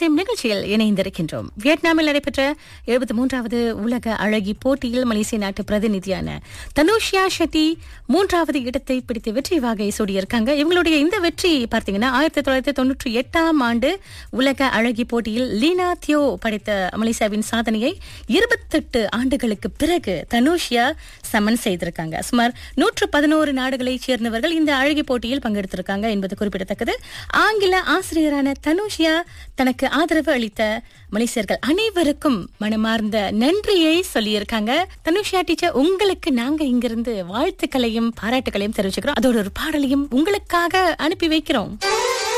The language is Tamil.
அதிசயம் நிகழ்ச்சியில் இணைந்திருக்கின்றோம் வியட்நாமில் நடைபெற்ற எழுபத்தி மூன்றாவது உலக அழகி போட்டியில் மலேசிய நாட்டு பிரதிநிதியான தனுஷியா ஷெட்டி மூன்றாவது இடத்தை பிடித்து வெற்றி வாகை சூடியிருக்காங்க இவங்களுடைய இந்த வெற்றி பார்த்தீங்கன்னா ஆயிரத்தி தொள்ளாயிரத்தி தொன்னூற்றி எட்டாம் ஆண்டு உலக அழகி போட்டியில் லீனா தியோ படைத்த மலேசியாவின் சாதனையை இருபத்தெட்டு ஆண்டுகளுக்கு பிறகு தனுஷியா சமன் செய்திருக்காங்க சுமார் நூற்று பதினோரு நாடுகளைச் சேர்ந்தவர்கள் இந்த அழகி போட்டியில் பங்கெடுத்திருக்காங்க என்பது குறிப்பிடத்தக்கது ஆங்கில ஆசிரியரான தனுஷியா தனக்கு ஆதரவு அளித்த மலேசியர்கள் அனைவருக்கும் மனமார்ந்த நன்றியை சொல்லியிருக்காங்க தனுஷியா டீச்சர் உங்களுக்கு நாங்க இங்கிருந்து வாழ்த்துக்களையும் பாராட்டுகளையும் தெரிவிச்சுக்கிறோம் அதோட ஒரு பாடலையும் உங்களுக்காக அனுப்பி வைக்கிறோம்